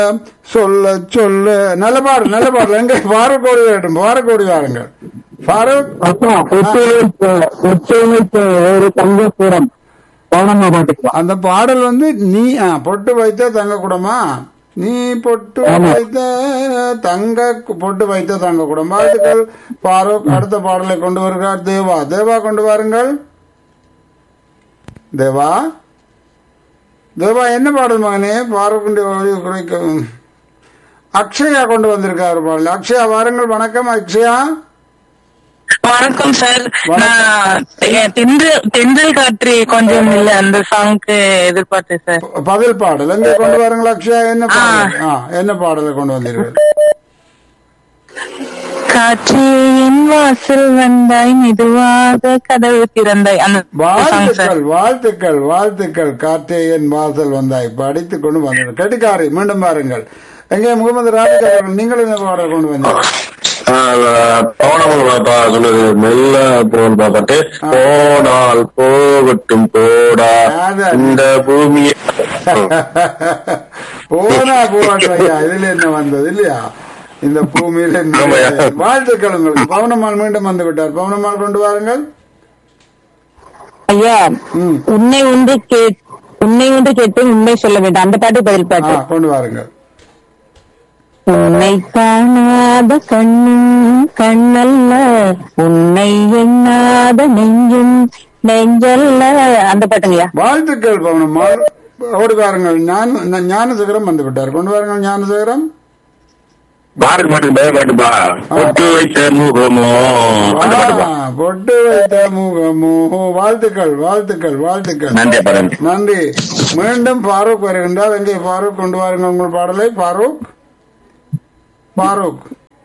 சொல்ல சொல்ல நல்ல பாடு நல்ல பாடு எங்க பாரக்கோடி வேண்டும் பாரக்கோடி வாருங்கள் ஃபாரூக் அப்பா ஒத்துழைப்பு ஒரு தங்கக்கூடம் பௌர்ணமா பாட்டுக்கலாம் அந்த பாடல் வந்து நீ ஆ, பொட்டு வைத்த தங்க குடமா நீ பொட்டு வைத்த தங்க பொட்டு வைத்த தங்க குடம் வாழ்த்துக்கள் பாரூக் அடுத்த பாடலை கொண்டு வருகிறார் தேவா தேவா கொண்டு வாருங்கள் தேவா தேவா என்ன பாடல் மகனே பாரூக்குண்டி ஒளி குறைக்கும் அக்ஷயா கொண்டு வந்திருக்காரு பாடல் அக்ஷயா வாருங்கள் வணக்கம் அக்ஷயா வணக்கம் சார் வணக்கம். நான் தெ- தென்றல் தென்றல் காற்று கொஞ்சம் இல்ல அந்த சாங்க்கு எதிர்பார்த்தேன் சார் ப- பதில் பாடல் எங்கே கொண்டு வாருங்கள் அக்ஷயா என்ன பாடல் ஆ, என்ன பாடலை கொண்டு வந்தீர்கள் காற்றே என் வாசல் வந்தாய் மெதுவாக கதவு திறந்தாய் அந்த சாங் சார் வாழ்த்துக்கள் வாழ்த்துக்கள் வாழ்த்துக்கள் காற்றே என் வாசல் வந்தாய் படித்துக் கொண்டு வந்தீர்கள் கெட்டிக்காரி மீண்டும் பாருங்கள் எங்கே முகமது ராஜிக் அவர்கள் நீங்கள் என்ன பாடல் கொண்டு வந்தீர்கள் பவனமல் பாப்பா சொல்லுது மெல்ல போன் பாப்பாட்டு போனால் போகட்டும் போடா இந்த பூமியை போனா போராட்டம் ஐயா இதுல என்ன வந்தது இல்லையா இந்த பூமியில என்ன ஆமாய்யா. வாழ்த்துக்கள் உங்களுக்கு பவனம்மாள் மீண்டும் வந்து விட்டார் பவனம்மாள் கொண்டு வாருங்கள் ஐயா ம் உன்னை ஒன்று கே உன்னை ஒன்று கேட்டு உண்மை சொல்ல வேண்டும் அந்த பாட்டு பதில் ஆ பாட்டு கொண்டு வாருங்கள் உன்னை காணாத கண்ணும் கண்ணல்ல உன்னை எண்ணாத நெஞ்சும் நெஞ்சல்ல அந்த பாட்டுங்கய்யா வாழ்த்துக்கள் பவனம்மாள் ஓடி வாருங்கள் ஞான ஞானசேகரம் வந்து விட்டார் கொண்டு வாருங்கள் ஞானசேகரம் பாரத் மாட்டுக்கு பய பாட்டுப்பா பொட்டு வைத்த முகமோ அந்த பாட்டுப்பா ஆ, பொட்டு வைத்த முகமோ வாழ்த்துக்கள் வாழ்த்துக்கள் வாழ்த்துக்கள் நன்றி அப்பா நன்றி நன்றி மீண்டும் ஃபாரூக் வருகின்றார் எங்கே ஃபாரூக் கொண்டு வாருங்கள் உங்கள் பாடலை ஃபாரூக் ஃபாரூக்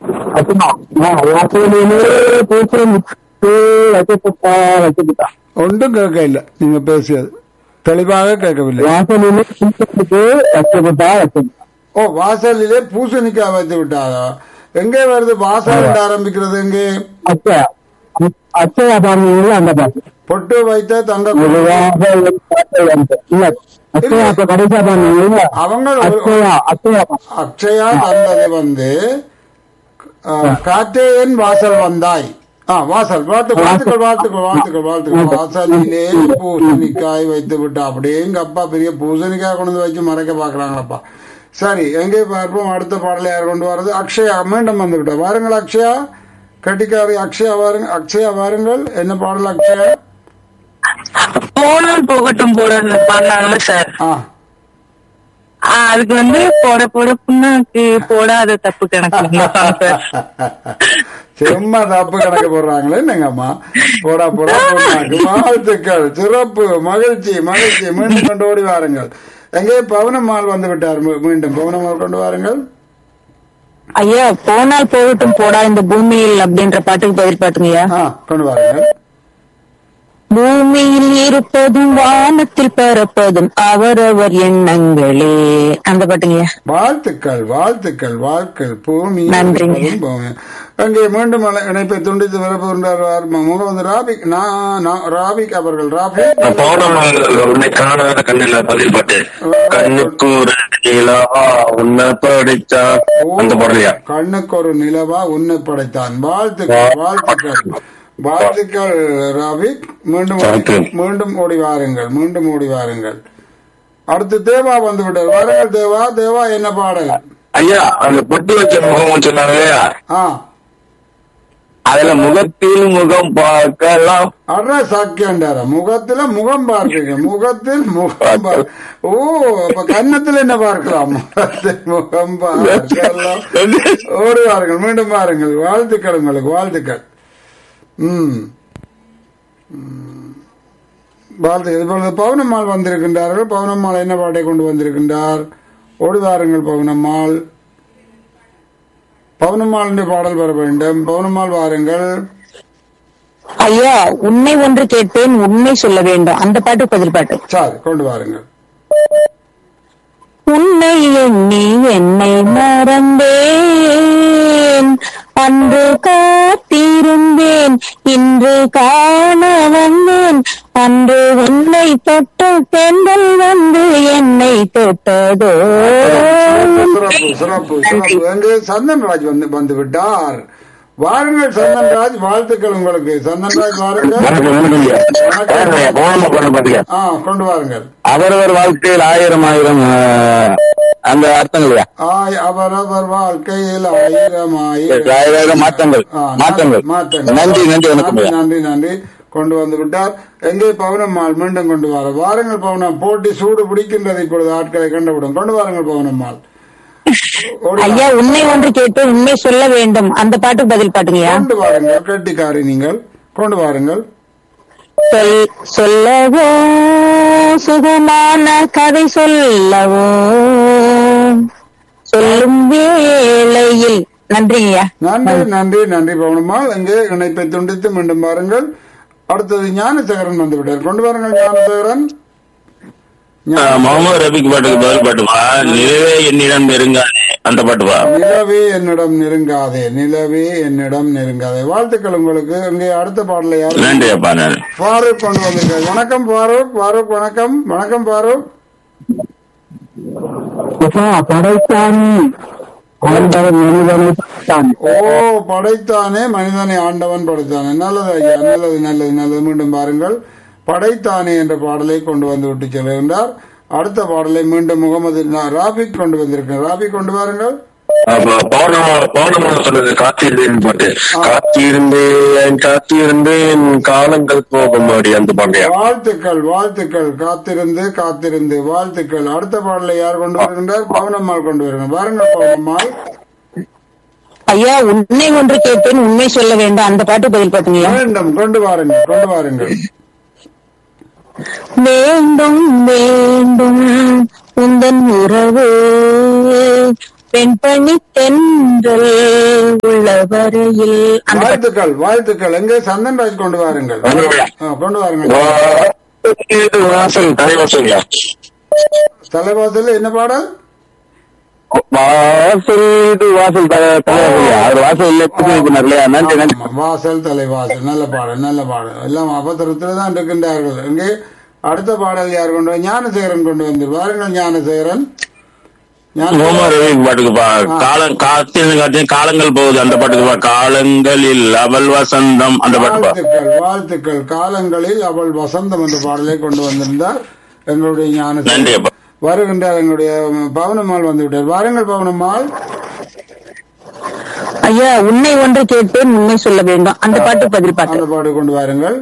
வச்சுக்கிட்டா ஒன்றும் கேட்க இல்லை நீங்க பேசியது தெளிவாக கேட்கவில்லை வாசலிலே பூசத்துக்கு வச்சுக்கிட்டா வச்சுக்கிட்டா ஓ வாசலிலே பூசணிக்காய் வைத்து விட்டாரா எங்கே வருது வாசல் என்று ஆரம்பிக்கிறது எங்கே அச்சா அச்சயா பாருங்க அந்த பாட்டு பொட்டு வைத்த தங்க பொதுவாக ஒரு பாட்டு வந்து. இல்ல அச்சயா இப்ப கடைசியா பாருங்க அவங்க ஒரு- அச்சயா அச்சயா பாட்டு. அக்ஷயா தந்தது வந்து ஆ, காத்தேயன் வாசல் வந்தாய் ஆ வாசல் வாழ்த்து வாழ்த்துக்கள் வாழ்த்துக்கள் வாழ்த்துக்கள் வாழ்த்துக்கள் வாசலிலே பூசணிக்காய் வைத்து விட்டா அப்படியே எங்க அப்பா பெரிய பூசணிக்காய் கொண்டு வந்து வச்சு மறைக்க பாக்குறாங்களப்பா சரி எங்கே பார்ப்போம் அடுத்த பாடலை யார் கொண்டு வர்றது அக்ஷயா மீண்டும் வந்து விட்டா வாருங்கள் அக்ஷயா கட்டிக்காரி அக்ஷயா வாருங்க அக்ஷயா வாருங்கள் என்ன பாடல் அக்ஷயா போனால் போகட்டும் போட பண்ணாங்கல்ல சார் ஆ ஆ, அதுக்கு வந்து போட போட புண்ணாக்கு போடாத தப்பு கணக்கு இந்த song சார் சும்மா தப்பு கணக்கு போடுறாங்களே என்னங்கம்மா போடா போடா போடாங்க வாழ்த்துக்கள் சிறப்பு மகிழ்ச்சி மகிழ்ச்சி மீண்டும் கொண்டு ஓடி வாருங்கள் எங்கே பவனம்மாள் வந்து விட்டார் மீ- மீண்டும் பவனம்மாள் கொண்டு வாருங்கள் ஐயா போனால் போகட்டும் போடா இந்த பூமியில் அப்படின்ற பாட்டுக்கு பதில் பாட்டுங்கய்யா ஆ கொண்டு வாருங்கள் பூமியில் இருப்பதும் வானத்தில் பறப்பதும் அவரவர் எண்ணங்களே அந்த பாட்டுங்கய்யா வாழ்த்துக்கள் வாழ்த்துக்கள் வாழ்க்கை பூமி நன்றிங்க. பூமி. அங்கே மீண்டும் அலை- இணைப்பை துண்டித்து வரப்போகின்றார் முகமது ராபிக் நான் நான் ராபிக் அவர்கள் ராபிக் பௌர்ணமல் உன்னை காணாத கண்ணில பதில் பாட்டு கண்ணுக்கு ஒரு நிலவா உன்னை படிச்சா அந்த பாடலையா கண்ணுக்கு ஒரு நிலவா உன்னை படைத்தான் வாழ்த்துக்கள் வாழ்த்துக்கள் வாழ்த்துக்கள் ராபிக் மீண்டும் ஓடி- வாழ்த்து. மீண்டும் ஓடி வாருங்கள் மீண்டும் ஓடி வாருங்கள் அடுத்து தேவா வந்து விட்டார் வாருங்கள் தேவா தேவா என்ன பாடல் ஐயா அந்த பொட்டு வச்ச முகம் சொன்னாங்க இல்லையா ஆ அதுல முகத்தில் முகம் பார்க்கலாம் அட சாக்கியாண்டார முகத்துல முகம் பார்க்கீங்க முகத்தில் முகம் பார் ஓ அப்ப கன்னத்துல என்ன பார்க்கலாம் முகத்தில் முகம் பார்க்கலாம் ஓடி வாருங்கள் மீண்டும் பாருங்கள் வாழ்த்துக்கள் உங்களுக்கு வாழ்த்துக்கள் ம் ம். வாழ்த்துக்கள் இப்பொழுது பவுனம்மாள் வந்திருக்கின்றார்கள் பவுனம்மாள் என்ன பாட்டை கொண்டு வந்திருக்கின்றார் ஓடி வாருங்கள் பவுனம்மாள் பவுனம்மாள் பாடல் பெற வேண்டும் பவுனம்மாள் வாருங்கள் ஐயா உன்னை ஒன்று கேட்பேன் உண்மை சொல்ல வேண்டும் அந்த பாட்டு பதில் பாட்டு சரி கொண்டு வாருங்கள் உன்னை எண்ணி என்னை மறந்தேன் அன்று காத்திருந்தேன் இன்று காண வந்தேன் அன்று உன்னை தொட்ட பெண்கள் வந்து என்னை தொட்டதோ சிறப்பு சிறப்பு எங்கே சந்தன்ராஜ் வந்து வந்து விட்டார் வாருங்கள் சந்தன்ராஜ் வாழ்த்துக்கள் உங்களுக்கு சந்தன்ராஜ் வாருங்கள் வணக்கம் வணக்கம் ஐயா பாருங்க, கவனமா பண்ண பாத்தீங்க ஆ கொண்டு வாருங்கள் அவரவர் வாழ்க்கையில் ஆயிரம் ஆயிரம் ஆஹ், அந்த அர்த்தங்கள் ஐயா ஆய் அவரவர் வாழ்க்கையில் ஆயிரம் ஆயிரம் ஆயிரம் மாற்றங்கள் ஆ, மாற்றங்கள் மாற்றங்கள் நன்றி நன்றி வணக்கம் நன்றி ஐயா நன்றி நன்றி கொண்டு வந்து விட்டார் எங்கே பவனம்மாள் மீண்டும் கொண்டு வர வாருங்கள் பவனம் போட்டி சூடு பிடிக்கின்றது இப்பொழுது ஆட்களை கண்டுவிடும் கொண்டு வாருங்கள் பவனம்மாள் ஓடி வா. ஐயா உண்மை ஒன்று கேட்பேன் உண்மை சொல்ல வேண்டும் அந்த பாட்டுக்கு பதில் பாட்டுங்கய்யா கொண்டு வாருங்கள் கெட்டிக்காரி நீங்கள் கொண்டு வாருங்கள் சொல் சொல்லவோ சுகமான கதை சொல்லவோ சொல்லும் வேளையில் நன்றிங்கய்யா நன்றி நன்றி நன்றி பவனம்மாள் எங்கே இணைப்பை துண்டித்து மீண்டும் பாருங்கள் அடுத்தது ஞானசேகரன் வந்து விட்டார் கொண்டு வாருங்கள் ஞானசேகரன் ஆஹ், முகமது ரபிக்கு பாட்டுக்கு பதில் பாட்டுவா நிலவே என்னிடம் நெருங்காதே அந்த பாட்டுவா நிலவே என்னிடம் நெருங்காதே நிலவே என்னிடம் நெருங்காதே வாழ்த்துக்கள் உங்களுக்கு இங்கே அடுத்த பாடல யாரு நன்றி அப்பா நன்றி ஃபாரூக் கொண்டு வந்திருக்காரு வணக்கம் ஃபாரூக் ஃபாரூக் வணக்கம் வணக்கம் ஃபாரூக் ஓ படைத்தானே மனிதனை ஆண்டவன் படைத்தானே நல்லது ஐயா நல்லது நல்லது நல்லது மீண்டும் பாருங்கள் படைத்தானே என்ற பாடலை கொண்டு வந்து விட்டு செல்கின்றார் அடுத்த பாடலை மீண்டும் முகமது நா- ராபிக் கொண்டு வந்திருக்கிறார் ராபிக் கொண்டு வாருங்கள் அப்ப பௌர்ணமா பௌர்ணமா சொல்றது காத்திருந்தேன் பாட்டு காத்திருந்தேன் காத்திருந்தேன் காலங்கள் போகும்படி அந்த பாட்டையா வாழ்த்துக்கள் வாழ்த்துக்கள் காத்திருந்து காத்திருந்து வாழ்த்துக்கள் அடுத்த பாடலை யார் கொண்டு வருகின்றார் பவனம்மாள் கொண்டு வருகிறார் வாருங்கள் பவனம்மாள் ஐயா உண்மை ஒன்று கேட்பேன் உண்மை சொல்ல வேண்டும் அந்த பாட்டு பதில் பாட்டுங்கய்யா வேண்டும் கொண்டு வாருங்கள் கொண்டு வாருங்கள் வேண்டும் வேண்டும் உந்தன் உறவு பெண்பணி தென்றல் உள்ள வரையில் அந்த பாட்டு வாழ்த்துக்கள் வாழ்த்துக்கள் எங்கே சந்தன்ராஜ் கொண்டு வாருங்கள் ஆ, கொண்டு வாருங்கள் இது வாசல் தலைவாசல்யா தலைவாசல் என்ன பாடல் வாசல் இது வாசல் தலை- தலைவாசல்யா அவர் வாசல் இல்ல புது இல்லையா நன்றி நன்றி ஆமா, வாசல் தலைவாசல் நல்ல பாடல் நல்ல பாடல் எல்லாம் அபத்திரத்தில் தான் இருக்கின்றார்கள் எங்கே அடுத்த பாடல் யார் கொண்டு வா- ஞானசேகரன் கொண்டு வந்து வாருங்கள் ஞானசேகரன் ஞான- ஓமர் ரவி பாட்டுக்குப்பா காலம் காத்திருந்து காத்தி காலங்கள் போகுது அந்த பாட்டுக்குப்பா காலங்களில் அவள் வசந்தம் அந்த பாட்டுப்பா வாழ்த்துக்கள் வாழ்த்துக்கள் காலங்களில் அவள் வசந்தம் என்ற பாடலை கொண்டு வந்திருந்தார் எங்களுடைய நன்றி ஞானசேகரன் அப்பா வருகின்றார் எங்களுடைய பவனம்மாள் வந்து விட்டார் வாருங்கள் பவனம்மாள் ஐயா உண்மை ஒன்று கேட்பேன் உண்மை சொல்ல வேண்டும் அந்த பாட்டு பதில் பாட்டு அந்த பாடு கொண்டு வாருங்கள்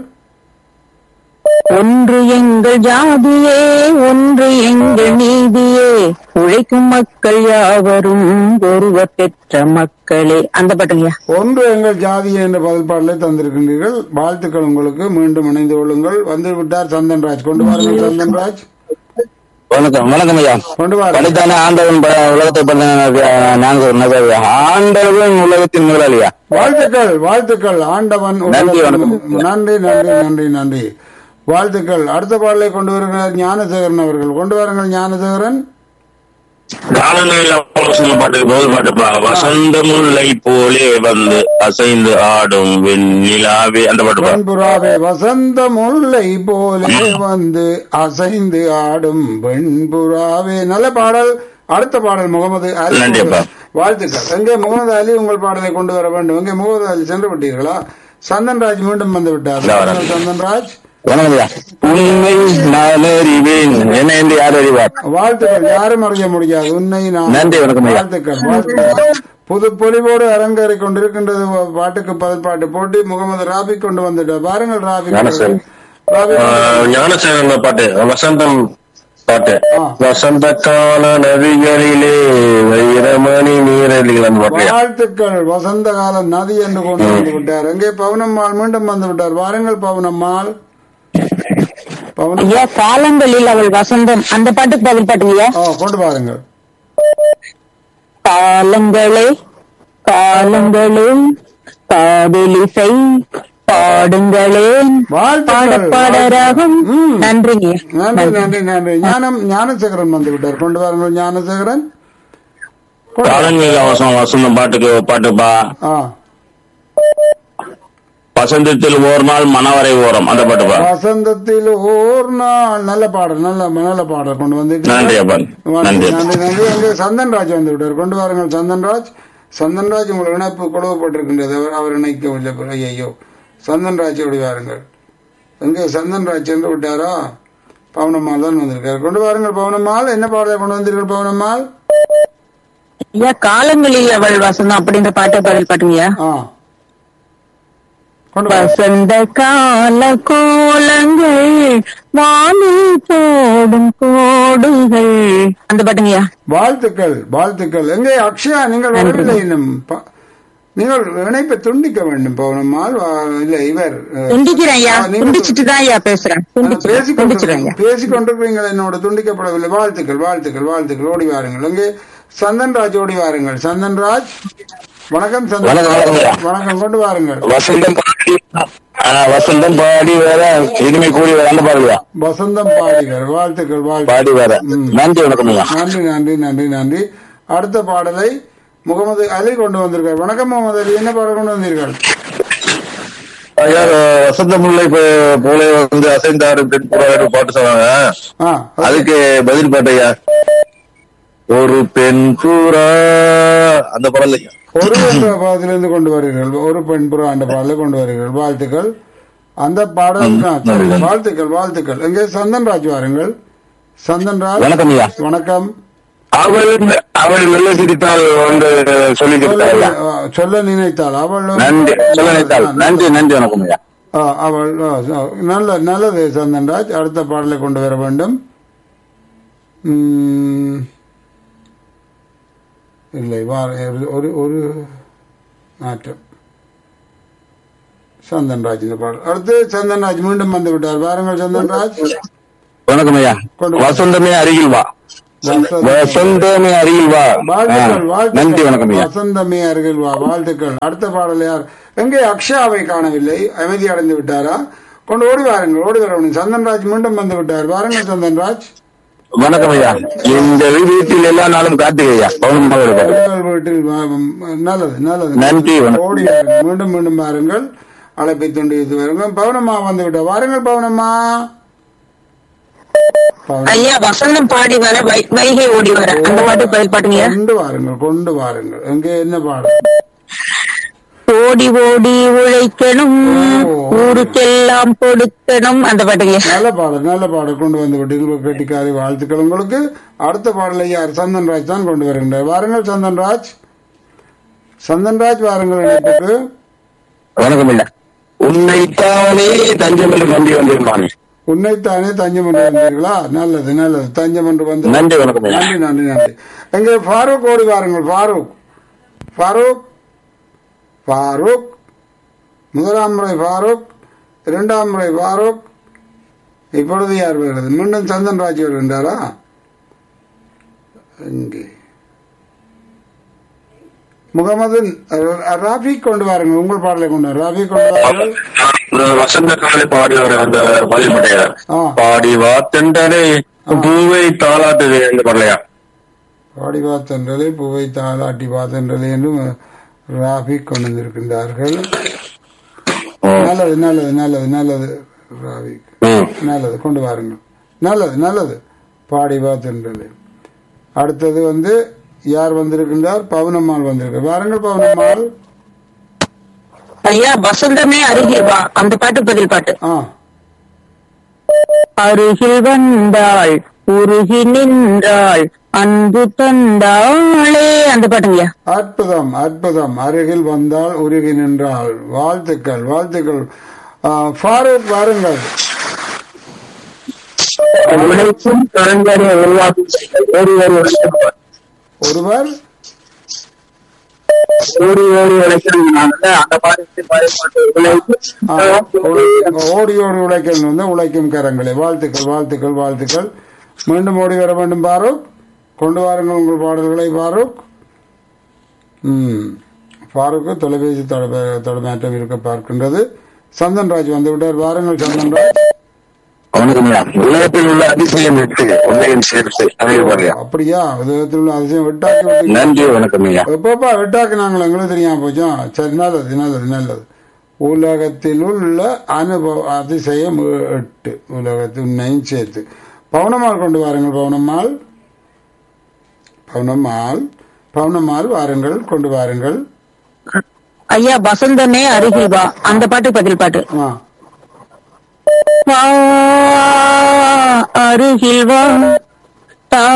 ஒன்று எங்கள் ஜாதியே ஒன்று எங்கள் நீதியே உழைக்கும் மக்கள் யாவரும் ஒருவர் பெற்ற மக்களே அந்த பாட்டுங்கய்யா ஒன்று எங்கள் ஜாதி என்ற பதில் பாடலை தந்திருக்கின்றீர்கள் வாழ்த்துக்கள் உங்களுக்கு மீண்டும் இணைந்து கொள்ளுங்கள் வந்து விட்டார் சந்தன்ராஜ் கொண்டு வாருங்கள் சந்தன்ராஜ் வணக்கம் வணக்கம் ஐயா கொண்டு வாருங்கள் படைத்தானே ஆண்டவன் ப- உலகத்தை பண்ண நாங்க ஒரு நபர். ஆண்டவன் உலகத்தின் முதலாளியா வாழ்த்துக்கள் வாழ்த்துக்கள் ஆண்டவன் நன்றி, உலகத்தின் வணக்கம். நன்றி நன்றி நன்றி நன்றி வாழ்த்துக்கள் அடுத்த பாடலை கொண்டு வருகிறார் ஞானசேகரன் அவர்கள் கொண்டு வாருங்கள் ஞானசேகரன் காலங்களில் அவசரம் பாட்டுக்கு போது பாட்டுப்பா வசந்த முல்லை போலே வந்து அசைந்து ஆடும் வெண்ணிலாவே அந்த பாட்டுப்பா வெண்புறாவே வசந்த முல்லை போலே வந்து அசைந்து ஆடும் வெண்புறாவே நல்ல பாடல் அடுத்த பாடல் முகமது அலி நன்றி அப்பா. வாழ்த்துக்கள் எங்கே முகமது அலி உங்கள் பாடலை கொண்டு வர வேண்டும் எங்கே முகமது அலி சென்று விட்டீர்களா சந்தன்ராஜ் மீண்டும் வந்து விட்டார் இதோ வரேன். சந்தன்ராஜ் வணக்கம் ஐயா உண்மை நான் அறிவேன் என்ன என்று யார் அறிவார் வாழ்த்துக்கள் யாரும் அறிய முடியாது உன்னை நான் நன்றி, வணக்கம் ஐயா. வாழ்த்துக்கள் வாழ்த்துக்கள் புது பொலிவோடு அரங்கேறி கொண்டிருக்கின்றது பாட்டுக்கு பதில் பாட்டு போட்டி முகமது ராபி கொண்டு வந்துட்டார் பாருங்கள் ராபி வணக்கம். ராபி ஞானசேகரன் பாட்டு வசந்தம் பாட்டு ஆ. வசந்த கால நதிகளிலே வைரமணி நீரலிகள் அந்த பாட்டு வாழ்த்துக்கள் வசந்த கால நதி என்று கொண்டு வந்து விட்டார் எங்கே பவுனம்மாள் மீண்டும் வந்து விட்டார் வாருங்கள் பவுனம்மாள் பவுனம் ஐயா காலங்களில் அவள் வசந்தம் அந்த பாட்டுக்கு பதில் பாட்டுங்கய்யா ஆ கொண்டு வாருங்கள் காலங்களே காலங்களே காதலிசை பாடுங்களே பாட வாழ்த்துக்கள் பாடராகும் ம். நன்றிங்க நன்றி நன்றி நன்றி ஞானம் ஞானசேகரன் வந்து விட்டார் கொண்டு வாருங்கள் ஞானசேகரன் கொண்டு- காலங்கள் அவசரம் வசந்தம் பாட்டுக்கு பாட்டுப்பா ஆ வசந்தத்தில் ஓர் நாள் மணவரை ஓரம் அந்த பாட்டு பா வசந்தத்தில் ஓர் நாள் நல்ல பாடல் நல்ல நல்ல பாடல் கொண்டு வந்து நன்றி அப்பா நன்றி நன்றி நன்றி நன்றி எங்கே சந்தன்ராஜ் வந்து விட்டார் கொண்டு வாருங்கள் சந்தன்ராஜ் சந்தன்ராஜ் உங்கள் இணைப்பு கொடுக்கப்பட்டிருக்கின்றது அவர் அவர் இணைக்கவில்லை ஐயோ சந்தன்ராஜ் ஓடி வாருங்கள் எங்கே சந்தன்ராஜ் சென்று விட்டாரா பவனம்மாள் தான் வந்திருக்காரு கொண்டு வாருங்கள் பவனம்மாள் என்ன பாடலை கொண்டு வந்தீர்கள் பவனம்மாள் ஐயா காலங்களில் அவள் வசந்தம் அப்படின்ற பாட்டை பதில் பாட்டுங்கய்யா ஆ கொண்டு வா வசந்த கால கோலங்கள் வானில் போடும் கோடுகள் அந்த பாட்டுங்கய்யா வாழ்த்துக்கள் வாழ்த்துக்கள் எங்கே அக்ஷயா நீங்கள் வரவில்லை இன்னும் ப- நீங்கள் இணைப்பை துண்டிக்க வேண்டும் பவனம்மாள் வா- இல்லை இவர் அஹ், துண்டிக்கிறேன் ஐயா ஆ, நீங்கள் துண்டிச்சிட்டு தான் ஐயா பேசுறேன் துண்டிச்சிடுறேன் துண்டிச்சிடுறேன் ஐயா பேசிக் கொண்டிருக்கிறீங்கள் என்னோட துண்டிக்கப்படவில்லை வாழ்த்துக்கள் வாழ்த்துக்கள் வாழ்த்துக்கள் ஓடி வாருங்கள் அங்கே சந்தன்ராஜ் ஓடி வாருங்கள் சந்தன்ராஜ் வணக்கம் சந்தன் வணக்கம், வணக்கம். வணக்கம் கொண்டு வாருங்கள் வசந்தம் பாடி ஆ, வசந்தம் பாடி வேற இனிமை கூடி வேற அந்த பாடலையா வசந்தம் பாடிகள் வாழ்த்துக்கள் பாடி வாழ்த்துக்கள் வேற நன்றி வணக்கம் ஐயா நன்றி நன்றி நன்றி நன்றி அடுத்த பாடலை முகமது அலி கொண்டு வந்திருக்கார் வணக்கம் முகமது அலி என்ன பாடல் கொண்டு வந்தீர்கள் ஐயா வசந்த முல்லை போ- போல வந்து அசைந்தாரு பெண் புறாரு பாட்டு சொன்னாங்க ஆ அதுக்கு பதில் பாட்டு ஐயா ஒரு பெண் புறா அந்த பாடல் ஐயா ஒரு என்ற பாதத்திலிருந்து கொண்டு வருகிறீர்கள் ஒரு பெண் புறா அந்த பாடலை கொண்டு வருகிறீர்கள் வாழ்த்துக்கள் அந்த பாடல் தான். சரி, வாழ்த்துக்கள் வாழ்த்துக்கள் எங்கே சந்தன்ராஜ் வாருங்கள் சந்தன்ராஜ் வணக்கம் ஐயா வணக்கம் அவள் அவள் நல்ல சிரித்தால் வந்து சொல்லிட்டு சொல்ல ஐயா ஆ, சொல்ல நினைத்தாள் அவள் நன்றி சொல்ல நினைத்தாள் நன்றி நன்றி வணக்கம் ஐயா ஆ, அவள் ஆ, ஆ, நல்ல நல்லது சந்தன்ராஜ் அடுத்த பாடலை கொண்டு வர வேண்டும் ம், இல்லை வார ஒரு ஒரு மாற்றம் சந்தன்ராஜ் இந்த பாடல் அடுத்து சந்தன்ராஜ் மீண்டும் வந்து விட்டார் வாருங்கள் சந்தன்ராஜ் வணக்கம் ஐயா கொண்டு வா. வசந்தமே அருகில் வா வசந்தம். வசந்தமே அருகில் வா வாழ்த்துக்கள் ஆ, நன்றி வணக்கம் வாழ்த்துக்கள் ஐயா வசந்தமே அருகில் வா வாழ்த்துக்கள் அடுத்த பாடல் யார் எங்கே அக்ஷயாவை காணவில்லை அமைதி அடைந்து விட்டாரா கொண்டு ஓடி வாருங்கள் ஓடி வர வேண்டும் சந்தன்ராஜ் மீண்டும் வந்து விட்டார் வாருங்கள் சந்தன்ராஜ் வணக்கம் ஐயா இந்த வீட்டில் எல்லா நாளும் கார்த்திகை ஐயா பவுனம்பாவோட பாட்டு. உங்கள் வீட்டில் வா- ம், நல்லது நல்லது நன்றி, வணக்கம். ஓடி வாருங்கள் மீண்டும் மீண்டும் வாருங்கள் அழைப்பை துண்டித்து வருங்கள் பவுனம்மா வந்து விட்டார் வாருங்கள் பவுனம்மா பவுனம். ஐயா வசந்தம் பாடி வர வை- வைகை ஓடி வர அந்த பாட்டு பதில் பாட்டுங்கய்யா கொண்டு வாருங்கள் கொண்டு வாருங்கள் எங்கே என்ன பாடம் ஓடி ஓடி உழைக்கணும் ஊருக்கெல்லாம் கொடுக்கணும் அந்த பாட்டுங்கய்யா நல்ல பாடல் நல்ல பாடல் கொண்டு வந்து விட்டீர்கள் கெட்டிக்காரி வாழ்த்துக்கள் உங்களுக்கு அடுத்த பாடலை யார் சந்தன்ராஜ் தான் கொண்டு வருகின்றார் வாருங்கள் சந்தன்ராஜ் சந்தன்ராஜ் வாருங்கள் இணைப்புக்கு வணக்கம் ஐயா உன்னைத்தானே தஞ்சம் என்று நம்பி வந்திருந்தான் உன்னைத்தானே தஞ்சம் என்று வந்தீர்களா நல்லது நல்லது தஞ்சம் என்று வந்து நன்றி வணக்கம் ஐயா நன்றி நன்றி நன்றி எங்கே ஃபாரூக் ஓடி வாருங்கள் ஃபாரூக் ஃபாரூக் ஃபாரூக் முதலாம் முறை ஃபாரூக் இரண்டாம் முறை ஃபாரூக் இப்பொழுது யார் வருகிறது மீண்டும் சந்தன் ராஜ் வருகின்றாரா இங்கே முகமது ராபிக் கொண்டு வாருங்கள் உங்கள் பாடலை கொண்டு வாருங்கள். ராபிக் கொண்டு வாருங்கள் இந்த வசந்த காலை பாடி வர அந்த பதில் பட்டையா ஆ. பாடி வா தெண்டனை பூவை தாளாட்டுது அந்த பாடலையா பாடி பார்த்தன்றதை பூவை தாளாட்டி பார்த்தன்றதை என்றும் ராபிக் கொண்டு வந்திருக்கின்றார்கள் நல்லது நல்லது நல்லது நல்லது ராபிக் ம். நல்லது கொண்டு வாருங்கள் நல்லது நல்லது பாடி பார்த்தன்றது அடுத்தது வந்து யார் வந்திருக்கின்றார் பவுனம்மாள் வந்திருக்கார் வாருங்கள் பவுனம்மாள் ஐயா வசந்தமே அருகில் வா அந்த பாட்டு பதில் பாட்டு ஆ அருகில் வந்தாள் உருகி நின்றாள் அன்பு தந்தாளே அந்த பாட்டுங்கய்யா அற்புதம் அற்புதம் அருகில் வந்தால் உருகி நின்றாள் வாழ்த்துக்கள் வாழ்த்துக்கள் ஆ, ஃபாரூக் வாருங்கள் உழைக்கும் கலைஞரை உருவாக்கும் ஓடி ஓடி உழைக்கணும் ஒருவர் ஓடி ஓடி உழைக்கணும் அந்த பாட்டு பாட்டு உழைப்பு ஆ, ஓடி- ஓடி ஓடி உழைக்கணும் வந்து உழைக்கும் கரங்களே வாழ்த்துக்கள் வாழ்த்துக்கள் வாழ்த்துக்கள் மீண்டும் ஓடி வர வேண்டும் பாரூக் கொண்டு வாருங்கள் உங்கள் பாடல்களை பாரூக் ம் ஃபாரூக்கு தொலைபேசி தொட- தொடமாற்றம் இருக்க பார்க்கின்றது சந்தன்ராஜ் வந்து விட்டார் வாருங்கள் சந்தன்ராஜ் வணக்கம் ஐயா உலகத்தில் உள்ள அதிசயம் எட்டு உலகின் சேர்த்து தமிழ் பாடலையா அப்படியா விதத்தில் உள்ள அதிசயம் வெட்டாக்கி விட்டு நன்றி வணக்கம் ஐயா எப்பப்பா வெட்டாக்கு நாங்கள் எங்களுக்கு தெரியாம போச்சோம் சரி நல்லது நல்லது நல்லது உலகத்தில் உள்ள அனுபவ அதிசயம் எட்டு உலகத்தில் உன்னையும் சேர்த்து பவுனம்மாள் கொண்டு வாருங்கள் பவுனம்மாள் பவுனம்மாள் பவுனம்மாள் வாருங்கள் கொண்டு வாருங்கள் ஐயா வசந்தமே அருகில் வா அந்த பாட்டு பதில் பாட்டு ஆ வா அருகில் வா தா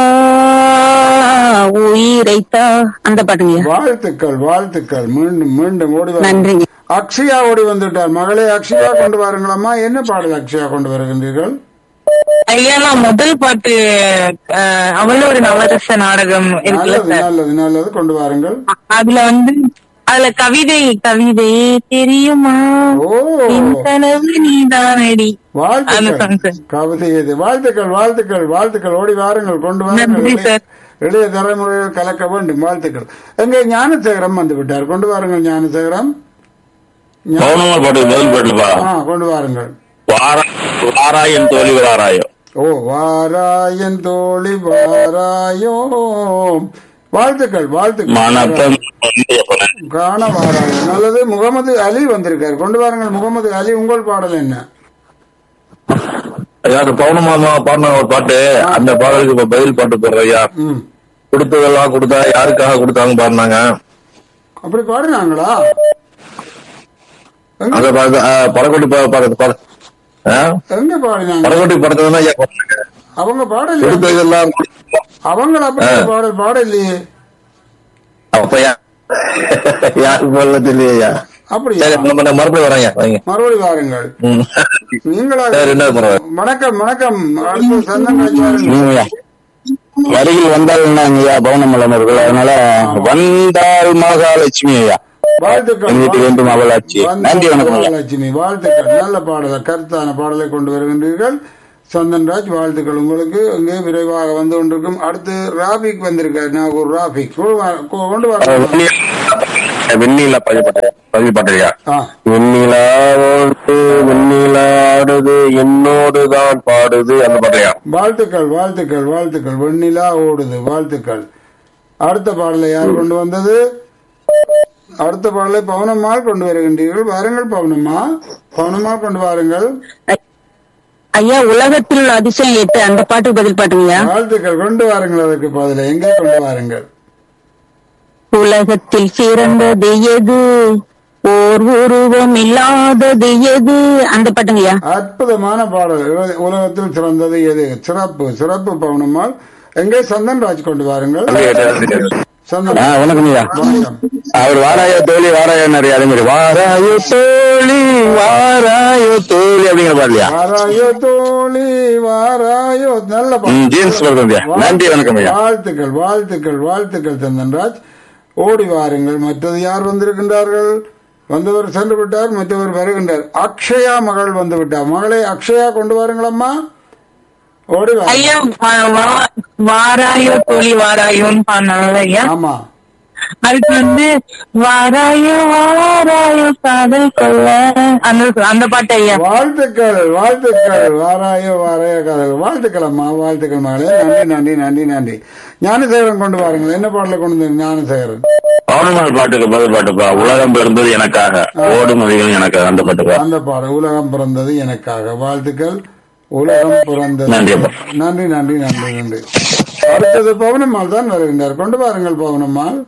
உயிரை தா அந்த பாட்டுங்க வாழ்த்துக்கள் வாழ்த்துக்கள் மீண்டும் மீண்டும் ஓடி வா- நன்றி அக்ஷயா ஓடி வந்துட்டார் மகளே அக்ஷயா கொண்டு வாருங்களம்மா என்ன பாடல் அக்ஷயா கொண்டு வருகின்றீர்கள் ஐயா நான் முதல் பாட்டு அஹ், அவள ஒரு நவரச நாடகம் இருக்குல்ல நல்லது சார் நல்லது நல்லது கொண்டு வாருங்கள் அதுல வந்து அதுல கவிதை கவிதை தெரியுமா ஓ என் கனவு நீதானடி அந்த வாழ்த்துக்கள் song சார். கவிதை இது வாழ்த்துக்கள் வாழ்த்துக்கள் வாழ்த்துக்கள் ஓடி வாருங்கள் கொண்டு வாருங்கள் நன்றி இளைய- சார். இளைய தலைமுறையில் கலக்க வேண்டும் வாழ்த்துக்கள் எங்கே ஞானசேகரம் வந்து விட்டார் கொண்டு வாருங்கள் ஞானசேகரம் ஞா- பௌர்ணமா பாட்டுக்கு பதில் பாட்டுப்பா ஆ கொண்டு வாருங்கள் வாரா வாராயன் தோல்வி வாராயோ ஓ வாராயன் தோழி வாராயோ வாழ்த்துக்கள் வாழ்த்துக்கள் மனப்பம் காண வாராயன் நல்லது முகமது அலி வந்திருக்கார் கொண்டு வாருங்கள் முகமது அலி உங்கள் பாடல் என்ன ஐயா அந்த பௌர்ணமாமா பாடின ஒரு பாட்டு அந்த பாடலுக்கு இப்ப பதில் பாட்டு போடுற ஐயா ம் கொடுத்ததெல்லாம் கொடுத்தா யாருக்காக கொடுத்தாங்க பாடினாங்க அப்படி பாடினாங்களா எங்க அந்த பாட்டு படக்கோட்டி பாடுறது எங்க பாடினாங்க படக்கோட்டி படத்தை ஐயா பாடினாங்க. அவங்க பாடல கொடுத்ததெல்லாம் அவங்க அப்படி ஒரு பாடல் பாடலையே அப்ப யா- யாருக்கு போல தெரியலையா அப்படியா சரி நம்ம நான் மறுபடியும் வரேங்க வைங்க மறுபடி வாருங்கள் ம். நீங்களா சரி, ரெண்டாவது பரவாயில்ல. வணக்கம் வணக்கம் அடுத்து சந்தன் ராஜ் வாருங்கள். நீங்க வருகில் வந்தால் ஐயா பவனமலம் அவர்கள் அதனால வந்தால் மகாலட்சுமி ஐயா வாழ்த்துக்கள் என் வீட்டுக்கு வேண்டும் அவளாட்சி நன்றி வணக்கம் ஐயா லட்சுமி வாழ்த்துக்கள் நல்ல பாடல் கருத்தான பாடலை கொண்டு வருகின்றீர்கள் சந்தன்ராஜ் வாழ்த்துக்கள் உங்களுக்கு இங்கே விரைவாக வந்து கொண்டிருக்கும் அடுத்து ராபிக் வந்திருக்காரு நான் ஒரு ராபிக் கொண்டு வா- கொ- கொண்டு வர வெண்ணிலா பதிவுப்பட்ட பதிவுப்பட்டறியா ஆ வெண்ணிலாவோடு வெண்ணிலாடுது என்னோடு தான் பாடுது அந்த பாட்டையா வாழ்த்துக்கள் வாழ்த்துக்கள் வாழ்த்துக்கள் வெண்ணிலா ஓடுது வாழ்த்துக்கள் அடுத்த பாடலை யார் கொண்டு வந்தது அடுத்த பாடலை பவனம்மாள் கொண்டு வருகின்றீர்கள் வாருங்கள் பவனம்மா பவனம்மா கொண்டு வாருங்கள் ஐயா உலகத்தில் உள்ள அதிசயம் எட்டு அந்த பாட்டுக்கு பதில் பாட்டுங்கய்யா வாழ்த்துக்கள் கொண்டு வாருங்கள் அதற்கு பதில எங்கே கொண்டு வாருங்கள் உலகத்தில் சிறந்தது எது ஓர் உருவம் இல்லாதது எது அந்த பாட்டுங்கய்யா அற்புதமான பாடல் உல- உலகத்தில் சிறந்தது எது சிறப்பு சிறப்பு பவனம்மாள் எங்கே சந்தன் ராஜ் கொண்டு வாருங்கள் சந்தன் ஆ வணக்கம் ஐயா வணக்கம் அவர் வாராயோ தோழி வாராயோ நிறைய அதே மாதிரி வாராயோ தோழி வாராயோ தோழி அப்படிங்கிற பாடலையா வாராயோ தோழி வாராயோ நல்ல ம், பாடல். ஜீன்ஸ் வருது ஐயா நன்றி வணக்கம் ஐயா வாழ்த்துக்கள் வாழ்த்துக்கள் வாழ்த்துக்கள் சந்தன்ராஜ் ஓடி வாருங்கள் மற்றது யார் வந்திருக்கின்றார்கள் வந்தவர் சென்று விட்டார் மற்றவர் வருகின்றார் அக்ஷயா மகள் வந்து விட்டார் மகளை அக்ஷயா கொண்டு வாருங்களம்மா ஓடி வா ஐயா வா- வா- வாராயோ தோழி வாராயோன்னு பாடினால ஐயா ஆமா அதுக்கு வந்து வாராயோ வாராயோ காதல் கொள்ள அந்த அந்த பாட்டு ஐயா வாழ்த்துக்கள் வாழ்த்துக்கள் வாராயோ வாராயோ காதல் வாழ்த்துக்கள் அம்மா வாழ்த்துக்கள் மகளே நன்றி நன்றி நன்றி நன்றி ஞானசேகரன் கொண்டு வாருங்கள் என்ன பாடல கொண்டு வந்து ஞானசேகரன் பௌர்ணமால் பாட்டுக்கு பதில் பாட்டுப்பா உலகம் பிறந்தது எனக்காக ஓடும் அதிகம் எனக்காக அந்த பாட்டுப்பா அந்த பாடல் உலகம் பிறந்தது எனக்காக வாழ்த்துக்கள் உலகம் பிறந்தது நன்றி அப்பா. நன்றி நன்றி நன்றி நன்றி அடுத்தது பவனம்மாள் தான் வருகின்றார் கொண்டு வாருங்கள் பவனம்மாள்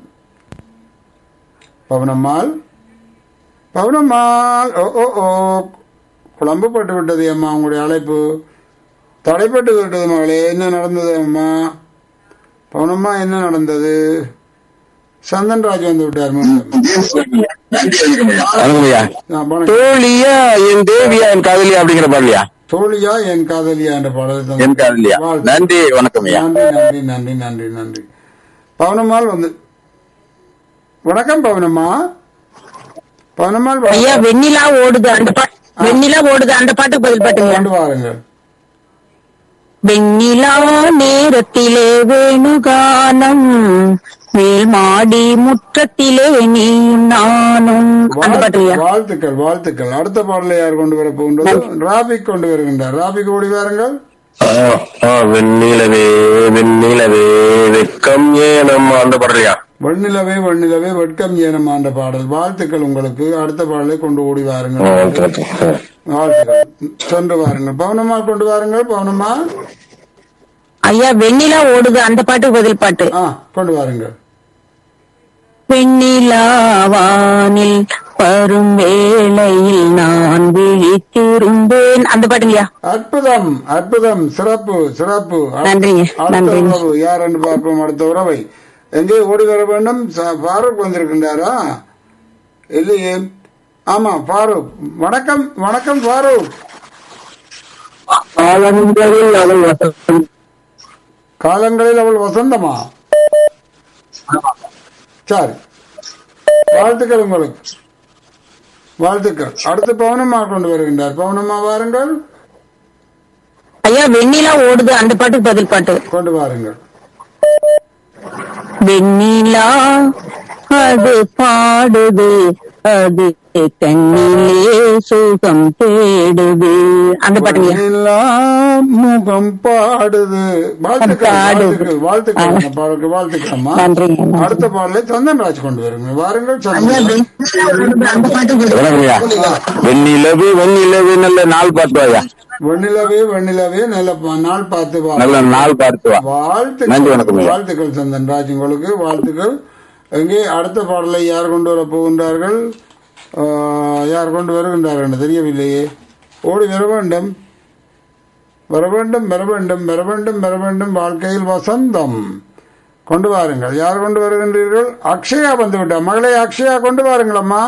பவனம்மாள் பவனம்மாள் ஓ ஓ ஓ குழம்பு பட்டு விட்டது அம்மா உங்களுடைய அழைப்பு தடைப்பட்டு விட்டது மகளே என்ன நடந்தது அம்மா பவனம்மா என்ன நடந்தது சந்தன்ராஜ் வந்து விட்டார் மீண்டும். வணக்கம் ஐயா ஆ, வணக்கம். தோழியா என் தேவியா என் காதலியா அப்படிங்கிற பாடலையா தோழியா என் காதலியா என்ற பாடலை தந்து- என் காதலியா வாழ்த்து. நன்றி வணக்கம் ஐயா நன்றி நன்றி நன்றி நன்றி நன்றி பவனம்மாள் வந்து வணக்கம் பவனம்மா பவனம்மாள் வணக்கம். ஐயா வெண்ணிலா ஓடுது அந்த பாட்டு வெண்ணிலா ஓடுது அந்த பாட்டுக்கு பதில் பாட்டுங்க கொண்டு வாருங்கள் வெண்ணிலா நேரத்திலே வேணுகானம் மேல் மாடி முற்றத்திலே நீயும் நானும் அந்த பாட்டுங்கய்யா வாழ்த்துக்கள் வாழ்த்துக்கள் அடுத்த பாடலை யார் கொண்டு வர போகின்றது ராபிக் கொண்டு வருகின்றார் ராபிக் ஓடி வாருங்கள் ஆ, ஆ, வெண்ணிலவே வெண்ணிலவே வெக்கம் ஏனம் அந்த பாடலையா வெண்ணிலவே வெண்ணிலவே வெட்கம் ஏனமான்ற பாடல் வாழ்த்துக்கள் உங்களுக்கு அடுத்த பாடலை கொண்டு ஓடி வாருங்கள் ஓகே ஓகே வாழ்த்துக்கள் சென்று வாருங்கள் பவுனம்மா கொண்டு வாருங்கள் பவுனம்மா ஐயா வெண்ணிலா ஓடுது அந்த பாட்டுக்கு பதில் பாட்டு ஆ கொண்டு வாருங்கள் வெண்ணிலாவானில் வரும் வேளையில் நான் விழித்திருந்தேன் அந்த பாட்டுங்கய்யா அற்புதம் அற்புதம் சிறப்பு சிறப்பு நன்றிங்க, அடுத்த நன்றிங்க. உறவு யார் என்று பார்ப்போம் அடுத்த உறவை எங்கே ஓடி வர வேண்டும் ச- ஃபாரூக் வந்திருக்கின்றாரா இல்லையே ஆமா ஃபாரூக் வணக்கம் வணக்கம் ஃபாரூக் காலங்களில் அவள் வசந்தமா சரி வாழ்த்துக்கள் உங்களுக்கு வாழ்த்துக்கள் அடுத்து பவுனம்மா கொண்டு வருகின்றார் பவுனம்மா வாருங்கள் ஐயா வெண்ணிலா ஓடுது அந்த பாட்டுக்கு பதில் பாட்டு கொண்டு வாருங்கள் வெண்ணிலா அது பாடுது அது கண்ணிலே சுகம் தேடுது அந்த பாட்டுங்கய்யா எல்லாம் முகம் பாடுது வாழ்த்துக்கள் பாடுது. வாழ்த்துக்கள் வாழ்த்துக்கள் அந்த பாடலுக்கு வாழ்த்துக்கள்மா நன்றிங்க, நன்றி. அடுத்த பாடலை சந்தன்ராஜ் கொண்டு வருங்க வாருங்கள் ஐயா, சந்தன் வெண்ணிலா ஓடுது அந்த பாட்டுக்கு பதில் வணக்கம்யா வெண்ணிலவு வெண்ணிலவு நல்ல நாள் பார்த்து வாயா வெண்ணிலவே வெண்ணிலவே நல்ல ப- நாள் பார்த்து வா நல்ல நாள் பார்த்து வா வாழ்த்துக்கள் நன்றி வணக்கம் ஐயா. வாழ்த்துக்கள் சந்தன்ராஜ் உங்களுக்கு வாழ்த்துக்கள் எங்கே அடுத்த பாடலை யார் கொண்டு வர போகின்றார்கள் ஆ, யார் கொண்டு வருகின்றார்கள் என்று தெரியவில்லையே ஓடி வர வேண்டும் வர வேண்டும் வர வேண்டும் வர வேண்டும் வர வேண்டும் வாழ்க்கையில் வசந்தம் கொண்டு வாருங்கள் யார் கொண்டு வருகின்றீர்கள் அக்ஷயா வந்து விட்டா மகளே அக்ஷயா கொண்டு வாருங்களம்மா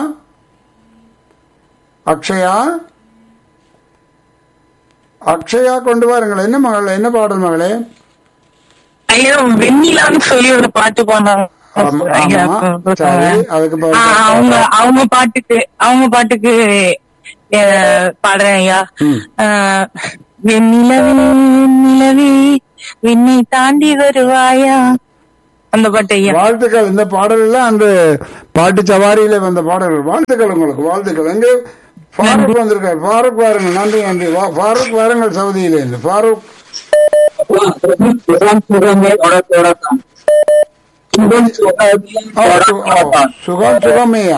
அக்ஷயா அக்ஷயா கொண்டு வாருங்கள் என்ன மகள் என்ன பாடல் மகளே ஐயா வெண்ணிலான்னு சொல்லி ஒரு பாட்டு போனாங்க ஆமா, ஐயா, ஆமா. சரி, அதுக்கு ஆ, பதில் அவங்க அவங்க பாட்டுக்கு அவங்க பாட்டுக்கு அஹ், பாடுறேன் ஐயா அஹ், வெண்ணிலவே நிலவே விண்ணை தாண்டி வருவாயா அந்த பாட்டு ஐயா வாழ்த்துக்கள் இந்த பாடல் எல்லாம் அந்த பாட்டு சவாரியில வந்த பாடல்கள் வாழ்த்துக்கள் உங்களுக்கு வாழ்த்துக்கள் எங்கே ஃபாரூக் வந்திருக்கார் ஃபாரூக் வாருங்கள் நன்றி நன்றி வா- ஃபாரூக் வாருங்கள் சவுதியில இருந்து ஃபாரூக் ஆ, சு- ஆ, சுகம் சுகமேயா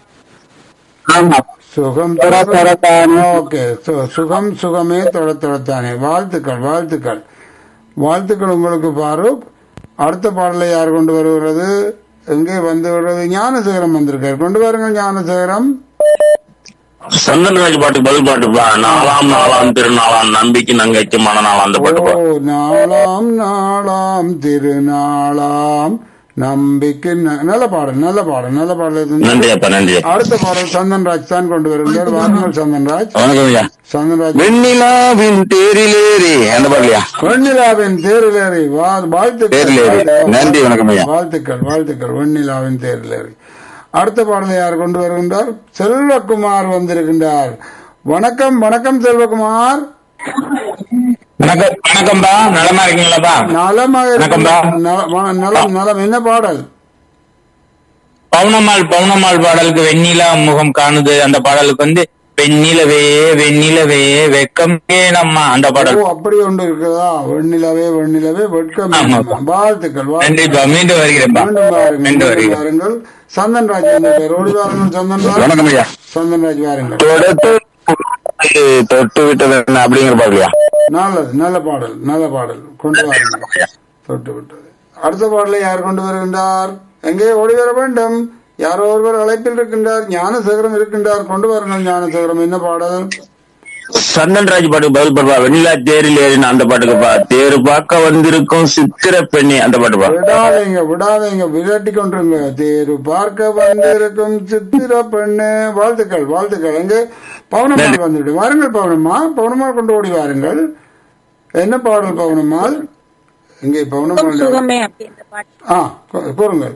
சுகம் ஓகே சு- சுகம் சுகமே தொட தொடத்தானே வாழ்த்துக்கள் வாழ்த்துக்கள் வாழ்த்துக்கள் உங்களுக்கு ஃபாரூக் அடுத்த பாடலை யார் கொண்டு வருகிறது எங்கே வந்து வருவது ஞானசேகரம் வந்திருக்கார் கொண்டு வாருங்கள் ஞானசேகரம் சந்தன்ராஜ் பாட்டுக்கு பதில் பாட்டுப்பா நாலாம் நாளாம் திருநாளாம் நம்பிக்கை நங்கைக்கு மனநாளாம் அந்த பாட்டு பா ஓ நாளாம் நாளாம் திருநாளாம் நம்பிக்கை ந- நல்ல பாடல் நல்ல பாடல் நல்ல பாடல் நன்றி அப்பா நன்றி அப்பா. அடுத்த பாடல் சந்தன்ராஜ் தான் கொண்டு வருகிறார் வாருங்கள் சந்தன்ராஜ் வணக்கம் ஐயா சந்தன்ராஜ் வெண்ணிலாவின் தேரிலேறி அந்த பாடலையா வெண்ணிலாவின் தேரிலேறி வா- வாழ்த்துக்கள் தேரிலேறி. நன்றி, வணக்கம் ஐயா. வாழ்த்துக்கள் வாழ்த்துக்கள் வெண்ணிலாவின் தேரிலேறி அடுத்த பாடலை யார் கொண்டு வருகின்றார் செல்வகுமார் வந்திருக்கின்றார் வணக்கம் வணக்கம் செல்வகுமார் வணக்கம் வணக்கம்பா நலமா இருக்கீங்களாப்பா நலமாக வணக்கம்டா. இருக்கின்ற- நல- வண- நலம் நலம் என்ன பாடல் பவுனம்மாள் பவுனம்மாள் பாடலுக்கு வெண்ணிலா முகம் காணுது அந்த பாடலுக்கு வந்து வெண்ணிலவே வெண்ணிலவே வெக்கம் ஏனம்மா அந்த பாடல் ஓ அப்படி ஒன்று இருக்குதா வெண்ணிலவே வெண்ணிலவே வெட்கம் ஆமா. வாழ்த்துக்கள் வாழ்த்துக்கள். நன்றிப்பா மீண்டும் வருகிறேன்ப்பா மீண்டும் வாருங்கள் மீண்டும் மீண்டும் வருகிறேன் வாருங்கள் சந்தன்ராஜ் வந்திருக்கார் ஓடி வாருங்கள் சந்தன்ராஜ் வணக்கம் ஐயா சந்தன்ராஜ் வாருங்கள் தொடுத்து தொட்டு விட்டது என்ன அப்படிங்கிற பாடலையா நல்லது நல்ல பாடல் நல்ல பாடல் கொண்டு வாருங்கள் தொட்டு விட்டது அடுத்த பாடலை யார் கொண்டு வருகின்றார் எங்கே ஓடி வர வேண்டும் யாரோ ஒருவர் அழைப்பில் இருக்கின்றார் ஞானசேகரம் இருக்கின்றார் கொண்டு வாருங்கள் ஞானசேகரம் என்ன பாடல் சந்தன்ராஜ் பாட்டுக்கு பதில் பாடுப்பா வெண்ணிலா தேரில் ஏறின அந்த பாட்டுக்குப்பா தேரு பார்க்க வந்திருக்கும் சித்திர பெண்ணி அந்த பாட்டுப்பா விடாதீங்க விடாதீங்க விரட்டி கொண்டுருங்க தேரு பார்க்க வந்திருக்கும் சித்திர பெண்ணு வாழ்த்துக்கள் வாழ்த்துக்கள் எங்கே பவுனம்மாள் வந்துட்டு வாருங்கள் பவுனம்மா பவுனம்மாள் கொண்டு ஓடி வாருங்கள் என்ன பாடல் பவுனம்மாள் இங்கே பவுனம்மாள் சுகமே அப்படின்ற பாட்டு ஆ கூ- கூறுங்கள்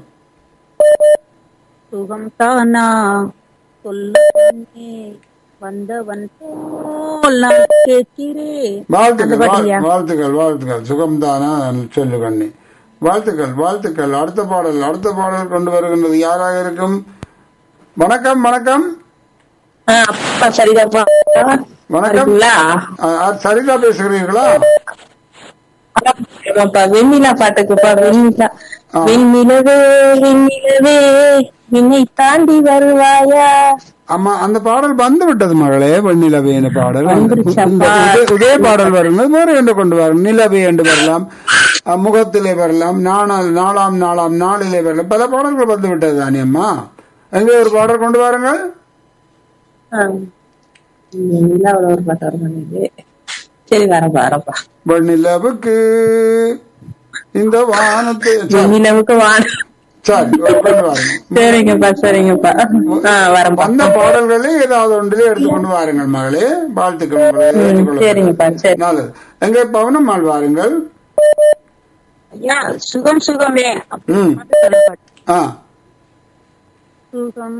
சுகம் தானா சொல்லு கண்ணே, வந்தவன் போல் நான் கேட்கிறேன் அந்த வாழ்த்துக்கள் பாட்டியா வாழ்- வாழ்த்துக்கள் வாழ்த்துக்கள் சுகம்தானா சொல்லு கண்ணி வாழ்த்துக்கள் வாழ்த்துக்கள் அடுத்த பாடல் அடுத்த பாடல் கொண்டு வருகின்றது யாராக இருக்கும் வணக்கம் வணக்கம் ஆ, அப்பா சரிதாப்பா வணக்கம் இருக்கீங்களா? ஆ, ஆ, சரிதா பேசுகிறீர்களா ஆமாப்பா, வெண்ணிலா பாட்டுக்குப்பா வெண்ணிலா ஆ. வெண்ணிலவே வெண்ணிலவே என்னை தாண்டி வருவாயா ஆமா அந்த பாடல் வந்து விட்டது மகளே வெண்ணிலவே என்ற பாடல் வந்துருச்சப்பா. இந்த இதே- இதே பாடல் வருங்கள் வேறு என்று கொண்டு வரும் நிலவே என்று வரலாம் அஹ், முகத்திலே வரலாம் நாணால் நாலாம் நாளாம் நாளிலே வரலாம் பல பாடல்கள் வந்து விட்டது தானே அம்மா எங்கே ஒரு பாடல் கொண்டு வாருங்கள் ஆ. வெண்ணிலாவுல ஒரு பாட்டு வர மாட்டேங்குது சரி வரப்பா வரப்பா வெண்ணிலவுக்கு இந்த வானத்தை சரி, வெண்ணிலவுக்கு வாங்க சரி கொண்டு வாருங்க சரிங்கப்பா சரிங்கப்பா ஆ வரப்பா அந்த பாடல்களே ஏதாவது ஒன்றிலே எடுத்துக்கொண்டு வாருங்கள் மகளே வாழ்த்துக்கள் உங்களை ஏற்றுக்கொள்ள சரிங்கப்பா சரி நல்லது எங்கே பவனம்மாள் வாருங்கள் ஐயா சுகம் சுகமே ம் ஆ சுகம்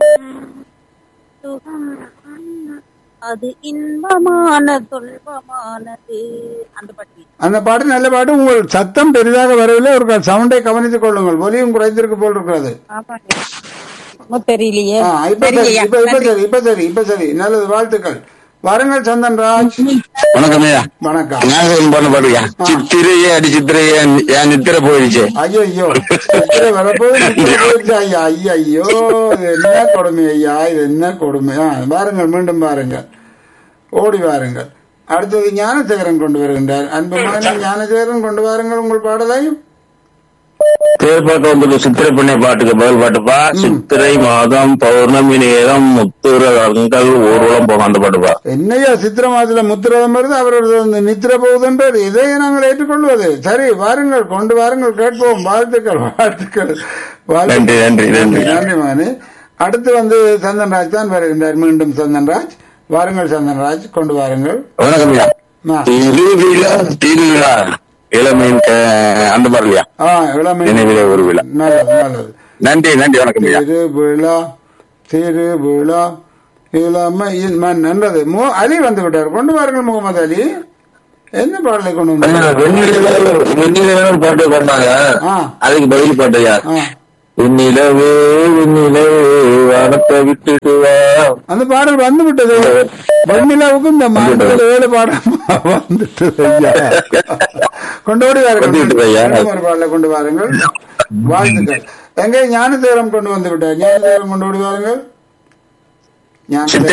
சுகம் அது இன்பமான துன்பமானது அந்த பாட்டு அந்த பாட்டு நல்ல பாட்டு உங்கள் சத்தம் பெரிதாக வரவில்லை ஒரு சவுண்டை கவனித்துக் கொள்ளுங்கள் ஒலியும் குறைந்திருக்கு போல் இருக்கிறது ஆமாங்க தெரியலையே ஆ, இப்ப சரி இப்ப இப்ப சரி இப்ப சரி இப்ப சரி நல்லது வாழ்த்துக்கள் வாருங்கள் சந்தன் ராஜ் வணக்கம் ஐயா வணக்கம் ஞாபகம் பண்ண பாருங்க சித்திரையே அடி சித்திரையே என் நித்திரை போயிடுச்சு ஐயோ ஐயோ நித்திரை வரப்போது நித்திரை போயிடுச்சு ஐயா ஐயா ஐயோ இது என்ன கொடுமை ஐயா இது என்ன கொடுமை ஆ, வாருங்கள் மீண்டும் வாருங்கள் ஓடி வாருங்கள் அடுத்தது ஞானசேகரன் கொண்டு வருகின்றார் அன்பு மகன் ஞானசேகரன் கொண்டு வாருங்கள் உங்கள் பாடலை பேர் பார்க்க வந்துட்டு சித்திரை பண்ணை பாட்டுக்கு பதில் பாட்டுப்பா சித்திரை மாதம் பௌர்ணமி நேரம் முத்துரங்கள் ஊர்வலம் போகும் அந்த பாட்டுப்பா என்னையா சித்திர மாதத்துல முத்திரதம் வருது அவரது அந்த நித்திர போகுதுன்றார் இதை நாங்கள் ஏற்றுக்கொள்வது சரி வாருங்கள் கொண்டு வாருங்கள் கேட்போம் வாழ்த்துக்கள் வாழ்த்துக்கள் நன்றி, நன்றி, நன்றி. நன்றி மானு அடுத்து வந்து சந்தன்ராஜ் தான் வருகின்றார் மீண்டும் சந்தன்ராஜ் வாருங்கள் சந்தன்ராஜ் கொண்டு வாருங்கள் வணக்கம் ஐயா ஆ. திருவிழா திருவிழா இளமையின் க- அந்த மாதிரி இல்லையா ஆ இளமை நினைவிலே ஒரு விழா நல்லது நல்லது நன்றி நன்றி வணக்கம் ஐயா திருவிழா திருவிழா இளமை மண் நல்லது மு- அலி வந்து விட்டார் கொண்டு வாருங்கள் முகமது அலி என்ன பாடலை கொண்டு வந்தார் வெண்ணிலவே வெண்ணிலவே ஒரு பாட்டு பாடினாங்க ஆ. அதுக்கு பதில் பாட்டு ஐயா ஆ வெண்ணிலவே வெண்ணிலவே வானத்தை விட்டுட்டு வா அந்த பாடல் வந்து விட்டது வெண்ணிலாவுக்கும் இந்த மாநில ஏழு பாடல் வந்துட்டது ஐயா கொண்டு ஓடி வந்து விட்டது ஐயா. வாருங்கள் ஒரு பாடலை கொண்டு வாருங்கள் வாழ்த்துக்கள் எங்கே ஞானதேவரம் கொண்டு வந்து விட்டார் ஞானதேவரம் கொண்டு ஓடி வாருங்கள் ஞானதேவரம்